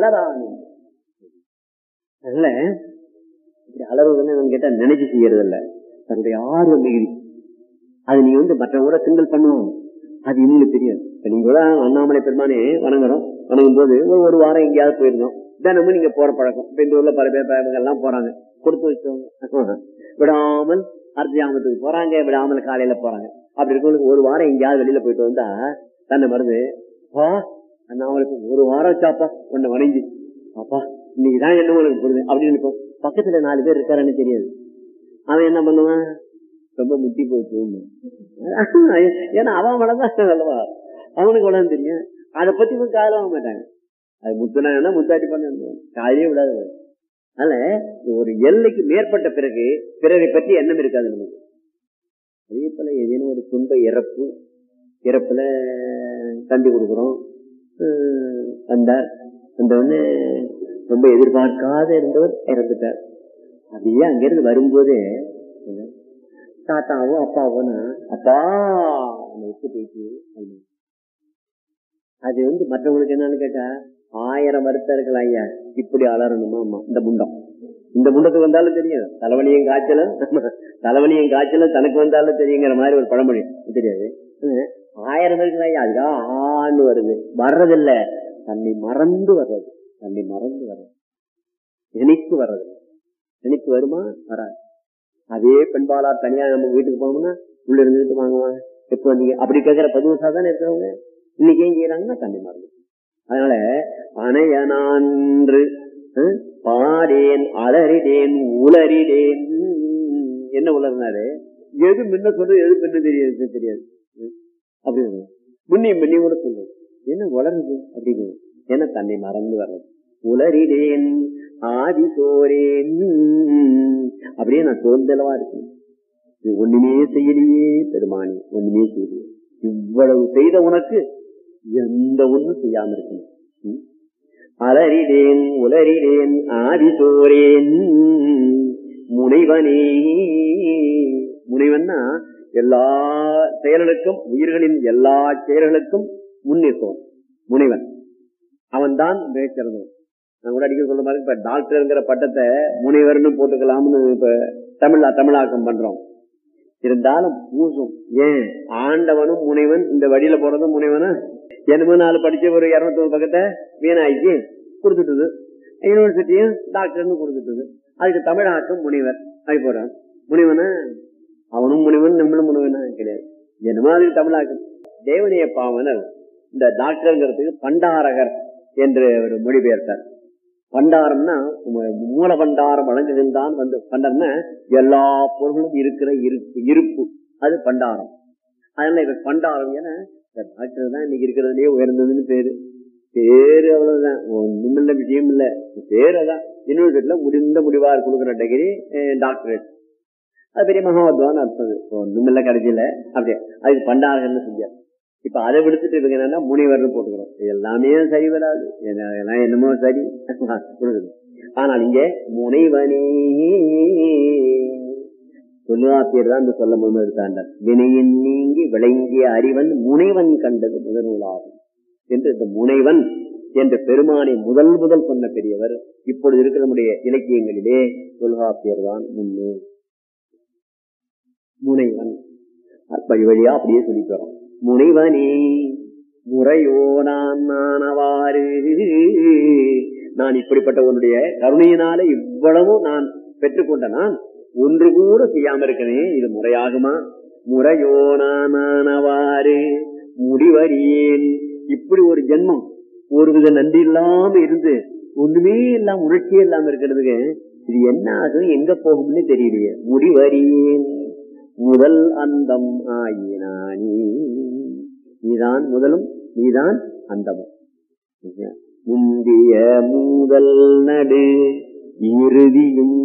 அலரானந்தம் அதனால இப்படி அலறுவதுன்னு கேட்டா நினைச்சு செய்யறது இல்ல தன்னுடைய ஆர்வம் மிகுதி அது நீ வந்து மற்றவங்க கிண்டல் பண்ணுவோம் அது இன்னும் தெரியாது இப்ப நீங்க கூட அண்ணாமலை பெருமானே வணங்குறோம் வணங்கும் போது ஒரு ஒரு வாரம் எங்கேயாவது போயிருந்தோம் தினமும் நீங்க போற பழக்கம் இப்ப இந்த ஊர்ல பல பேர் இவங்க எல்லாம் போறாங்க கொடுத்து வச்சவங்க விடாமல் அர்த்தியாமத்துக்கு போறாங்க விடாமல் காலையில போறாங்க அப்படி இருக்கவங்களுக்கு ஒரு வாரம் எங்கேயாவது வெளியில போயிட்டு வந்தா தன்னை மருந்து அப்பா அண்ணாமலைக்கு ஒரு வாரம் சாப்பா உன்னை வணங்கி அப்பா இன்னைக்குதான் என்ன உனக்கு புரியுது அப்படின்னு நினைப்போம். பக்கத்துல நாலு பேர் இருக்காருன்னு தெரியாது அவன் என்ன பண்ணுவான் ரொம்ப முத்தி போச்சு ஏன்னா அவன் வளர்ந்தான் அல்லவா அவனுக்கு வளர்ந்து தெரியும் அதை பத்தி இவன் காதல வாங்க மாட்டாங்க அது முத்துனா என்ன முத்தாட்டி பண்ண காலையே விடாது அதனால ஒரு எல்லைக்கு மேற்பட்ட பிறகு பிறரை பற்றி எண்ணம் இருக்காது நமக்கு அதே போல ஏதேனும் ஒரு துன்ப இறப்பு இறப்புல தந்தி கொடுக்குறோம் ஹம், வந்தார் வந்தவொடனே ரொம்ப எதிர்பார்க்காத இருந்தவர் இறந்துட்டார் அப்படியே அங்கிருந்து வரும்போதே தாத்தாவோ அப்பாவோனா அப்பா என்னை விட்டு போயிட்டு அப்படின்னு. அது வந்து மற்றவங்களுக்கு என்னன்னு கேட்டா ஆயிரம் வருத்தம் இருக்கலாம் ஐயா இப்படி அலறணுமா ஆமா இந்த முண்டம் இந்த முண்டத்துக்கு வந்தாலும் தெரியும் தலைவலியும் காய்ச்சலும் தலைவலியும் காய்ச்சலும் தனக்கு வந்தாலும் தெரியுங்கிற மாதிரி ஒரு பழமொழி தெரியாது ஹம், ஆயிரம் இருக்கலாம் ஐயா அதுக்காக ஆன்னு வருது வர்றதில்ல தன்னை மறந்து வர்றது தன்னை மறந்து வர்றது நினைப்பு வர்றது நினைப்பு வருமா வராது அதே பெண்பாளா தனியா நம்ம வீட்டுக்கு போனோம்னா உள்ள இருந்துட்டு வாங்குவாங்க எப்போ நீங்க அப்படி கேட்கிற பதிவு தானே இருக்கிறவங்க இன்னைக்கு ஏன் செய்யறாங்கன்னா தன்னை மறந்து அதனால அணையனான்று அஹ், பாடேன் அலறிடேன் உளறிடேன் என்ன உளறினாரு எது முன்ன சொல்றது எது பின்ன தெரியாது தெரியாது ம். அப்படி சொல்லுவாங்க. முன்னியும் பின்னியும் கூட சொல்லுது என்ன உளருது அப்படின்னு என்ன தன்னை மறந்து வர்றது உளறிடேன் ஆதி சோரேன் அப்படியே நான் சோர்ந்தளவா இருக்கேன் நீ ஒண்ணுமே செய்யலையே பெருமானி ஒண்ணுமே செய்யலையே இவ்வளவு செய்த உனக்கு எந்த ஒண்ணும் செய்யாம இருக்கணும் ம்? அலறிடேன் உலறிடேன் ஆதி சோரேன் முனைவனே முனைவன்னா எல்லா செயல்களுக்கும் உயிர்களின் எல்லா செயல்களுக்கும் முன்னிற்பவன் முனைவன் அவன்தான் மிகச்சிறந்தவன் நான் கூட அடிக்க சொல்ற மாதிரி இப்ப டாக்டர்ங்கிற பட்டத்தை முனைவர்னு போட்டுக்கலாம்னு இப்ப தமிழ் தமிழாக்கம் பண்றோம் இருந்தாலும் பூசும் ஏன் ஆண்டவனும் முனைவன் இந்த வழியில போறதும் முனைவனா என்னமோ நாலு படிச்ச ஒரு இருநூத்தி பக்கத்தை வீணாக்கி கொடுத்துட்டுது யூனிவர்சிட்டியும் டாக்டர்னு கொடுத்துட்டுது அதுக்கு தமிழாக்கம் முனைவர் அது போறான் முனைவனா அவனும் முனைவன் நம்மளும் முனைவனா கிடையாது என்னமோ அதுக்கு தமிழாக்கம் தேவனைய பாவனர் இந்த டாக்டர்ங்கிறதுக்கு பண்டாரகர் என்று ஒரு மொழிபெயர்த்தார் பண்டாரம்னா உம- மூல பண்டாரம் வழங்குகின்றான் வந்து பண்டம்னா எல்லா பொருளும் இருக்கிற இருப்பு இருப்பு அது பண்டாரம் அதனால இவர் பண்டாரம் ஏன்னா இந்த டாக்டர் தான் இன்னைக்கு இருக்கிறதுலயே உயர்ந்ததுன்னு பேரு பேரு அவ்வளவுதான் ஒண்ணும் இல்ல விஷயம் இல்ல பேரு அதான் யூனிவர்சிட்டியில முடிந்த முடிவார் கொடுக்குற டிகிரி டாக்டரேட் அது பெரிய மகாவத்வான்னு அர்த்தம் ஒண்ணும் இல்ல கடைசியில அப்படியே அதுக்கு பண்டாரகர்னு செஞ்சார் இப்ப அதை விடுத்துட்டு இவங்க என்னன்னா முனிவர்னு போட்டுக்கிறோம் இது எல்லாமே சரி வராது என்ன- எல்லாம் என்னமோ சரி கொடுக்குது ஆனால் இங்க முனைவனே தொல்காப்பியர் தான் இந்த சொல்ல முன் இருக்காண்டார் வினையின் நீங்கி விளங்கிய அறிவன் முனைவன் கண்டது முதல்வளாகும் என்று இந்த முனைவன் என்ற பெருமானை முதல் முதல் சொன்ன பெரியவர் இப்பொழுது இருக்கிற நம்முடைய இலக்கியங்களிலே தொல்காப்பியர் தான் முன்னே முனைவன் வழி வழியா அப்படியே சொல்லிட்டு வரோம் முனைவனே முறையோ நான் நானவாறு நான் இப்படிப்பட்ட உன்னுடைய கருணையினால இவ்வளவு நான் பெற்றுக்கொண்ட நான் ஒன்று கூட செய்யாம இருக்கிறேன் இது முறையாகுமா முறையோ நானவாறு முடிவறியேன் இப்படி ஒரு ஜென்மம் ஒருவித நன்றி இல்லாம இருந்து ஒண்ணுமே இல்லாம உணர்ச்சியே இல்லாம இருக்கிறதுக்கு இது என்ன ஆகும் எங்க போகும்னு தெரியலையே முடிவறியேன் முதல் அந்தம் ஆயினானி நீதான் முதலும் நீதான் அந்தமும் முந்திய முதல் நடு இறுதியும்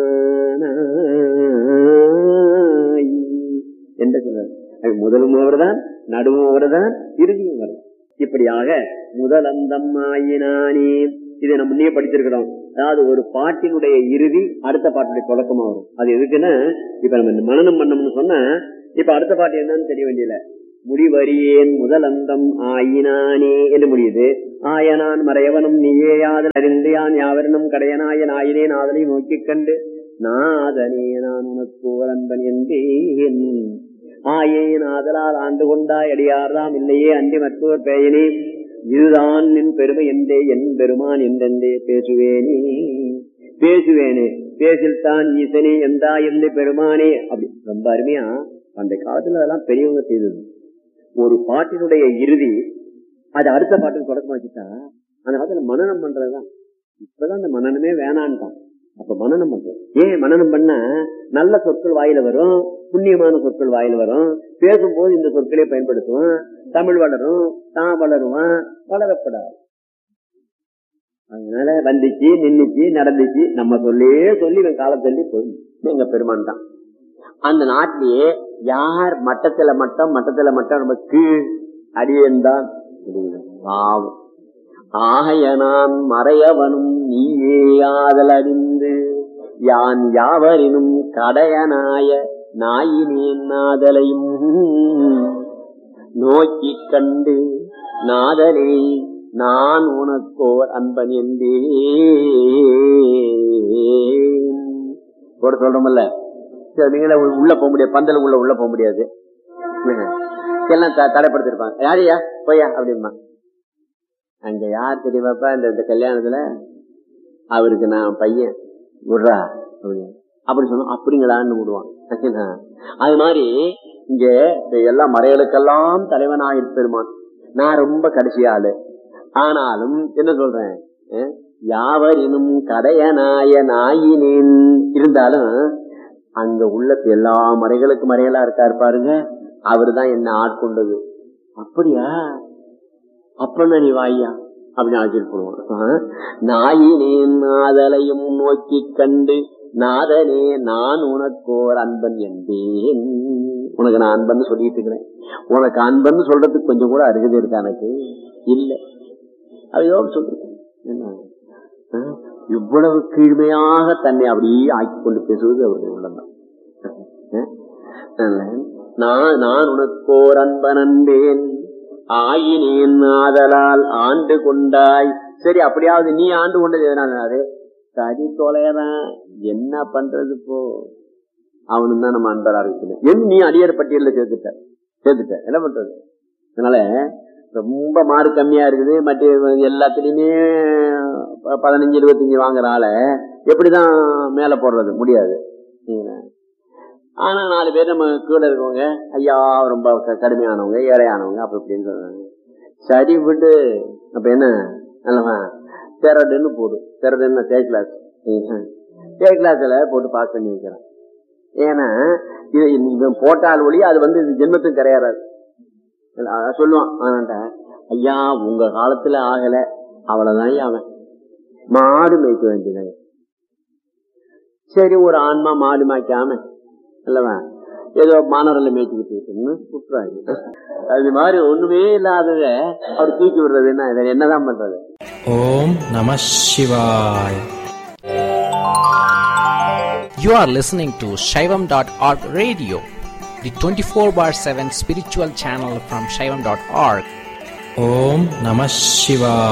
நானாய் என்று சொல்றார் அது முதலும் அவர்தான் நடுவும் அவர்தான் இறுதியும் அவர்தான் இப்படியாக முதல் அந்தம் ஆயினானே இதை நம்ம முன்னே படிச்சிருக்கிறோம் அதாவது ஒரு பாட்டினுடைய இறுதி அடுத்த பாட்டுடைய தொடக்கமா வரும் அது எதுக்குன்னா இப்ப நம்ம இந்த மனநம் பண்ணோம்னு சொன்னா இப்ப அடுத்த பாட்டு என்னன்னு தெரிய வேண்டியல முடிவறியேன் முதலந்தம் ஆயினானே என்று முடியுது ஆயனான் மறையவனும் நீயே யாதல் அறிந்து யான் யாவரனும் கடையனாய நாயினேன் ஆதலை நோக்கிக் கண்டு நாதனே நான் உனக்கு ஓரன்பன் என்றேன் ஆயேன் ஆதலால் ஆண்டு கொண்டாய் அடியார்தாம் இல்லையே அன்றி மற்றொரு பெயனே இதுதான் நின் பெருமை என்றே என் பெருமான் என்றென்றே பேசுவேனே பேசுவேனே பேசில்தான் ஈசனே எந்தா எந்த பெருமானே அப்படி ரொம்ப அருமையா அந்த காலத்துல அதெல்லாம் பெரியவங்க செய்தது ஒரு பாட்டினுடைய இறுதி அது அடுத்த பாட்டுக்கு தொடக்கமா வச்சுட்டா அந்த காலத்துல மனநம் பண்றதுதான் இப்பதான் அந்த மனநமே வேணான்ட்டான் அப்ப மனநம் பண்றது ஏன் மனநம் பண்ண நல்ல சொற்கள் வாயில வரும் புண்ணியமான சொற்கள் வாயில வரும் பேசும்போது இந்த சொற்களை பயன்படுத்துவான் தமிழ் வளரும் தான் வளருவான் வளரப்படாது அதனால வந்துச்சு நின்னுச்சு நடந்துச்சு நம்ம சொல்லே சொல்லி இவன் காலம் தள்ளி போய் எங்க பெருமான் தான் அந்த நாட்டிலேயே யார் மட்டத்துல மட்டம் மட்டத்துல மட்டம் நம்ம கீழ் அடியேன் தான் பாவம் ஆகைய நான் மறையவனும் நீயே ஆதல் அறிந்து யான் யாவரினும் கடையனாய நாயினேன் நாதலையும் நோக்கி கண்டு நாதலே நான் உனக்கோர் அன்பன் என்றே கூட சொல்றோம்ல நீங்களே உள்ள போக முடியாது பந்தல உள்ள உள்ள போக முடியாது எல்லாம் தடைப்படுத்திருப்பாங்க யாரையா போயா அப்படிமா அங்க யார் தெரியுமாப்பா இந்த இந்த கல்யாணத்துல அவருக்கு நான் பையன் விடுறா அப்படின்னு அப்படி சொன்னோம் அப்படிங்களான்னு விடுவான் அது மாதிரி இங்க எல்லா மறைகளுக்கெல்லாம் தலைவனாக பெருமான் நான் ரொம்ப கடைசி ஆளு ஆனாலும் என்ன சொல்றேன் யாவரினும் கடையனாய நாயினேன் இருந்தாலும் அங்க உள்ள எல்லா மறைகளுக்கு மறைகளா இருக்காரு பாருங்க அவரு தான் என்ன ஆட்கொண்டது அப்படியா அப்ப நீ வாய்யா அப்படின்னு ஆச்சரிய போடுவான் நாயினேன் நாதலையும் நோக்கி கண்டு நாதனே நான் உனக்கோர் அன்பன் என்பேன் உனக்கு நான் அன்பன் சொல்லிட்டு இருக்கிறேன் உனக்கு அன்பன் சொல்றதுக்கு கொஞ்சம் கூட அருகதை இருக்கா எனக்கு இல்ல அவையோ சொல்றேன் என்ன இவ்வளவு கீழ்மையாக தன்னை அப்படியே ஆக்கி கொண்டு பேசுவது அவருடைய உள்ளம்தான் நான் நான் உனக்கோர் அன்பன் அன்பேன் ஆயினேன் ஆதலால் ஆண்டு கொண்டாய் சரி அப்படியாவது நீ ஆண்டு கொண்டது எதனாலே சரி தொலையதான் என்ன பண்றது போ அவனு தான் நம்ம அன்பரா இருக்குது என் நீ அடியார் பட்டியல சேர்த்துட்ட சேர்த்துட்ட என்ன பண்றது அதனால ரொம்ப மார்க் கம்மியா இருக்குது மற்ற எல்லாத்துலயுமே பதினஞ்சு இருபத்தஞ்சு வாங்குறால எப்படிதான் மேல போடுறது முடியாது ஆனா நாலு பேர் நம்ம கீழே இருக்கவங்க ஐயா ரொம்ப கடுமையானவங்க ஏழையானவங்க அப்ப இப்படின்னு சொல்றாங்க சரி விட்டு அப்ப என்ன நல்லவா தெரடுன்னு போடு தெரடுன்னு தே கிளாஸ் தே கிளாஸ்ல போட்டு பாஸ் பண்ணி வைக்கிறான் ஏன்னா இது இவன் போட்டால் ஒளி அது வந்து ஜென்மத்துக்கு கரையாறாது சொல்லுவான் ஆனாட்ட ஐயா உங்க காலத்துல ஆகல அவ்வளவுதான் அவன் மாடு மேய்க்க வேண்டியது சரி ஒரு ஆன்மா மாடு மாய்க்காம அல்லவா ஏதோ மாணவர்களை மேய்ச்சிக்கிட்டு இருக்குன்னு விட்டுறாங்க அது மாதிரி ஒண்ணுமே இல்லாதத அவர் தூக்கி விடுறதுன்னா இதை என்னதான் பண்றது ஓம் நம சிவாய் You are listening to Shaivam.org radio, the 24 bar 7 spiritual channel from Shaivam.org. Om Namah Shivaya.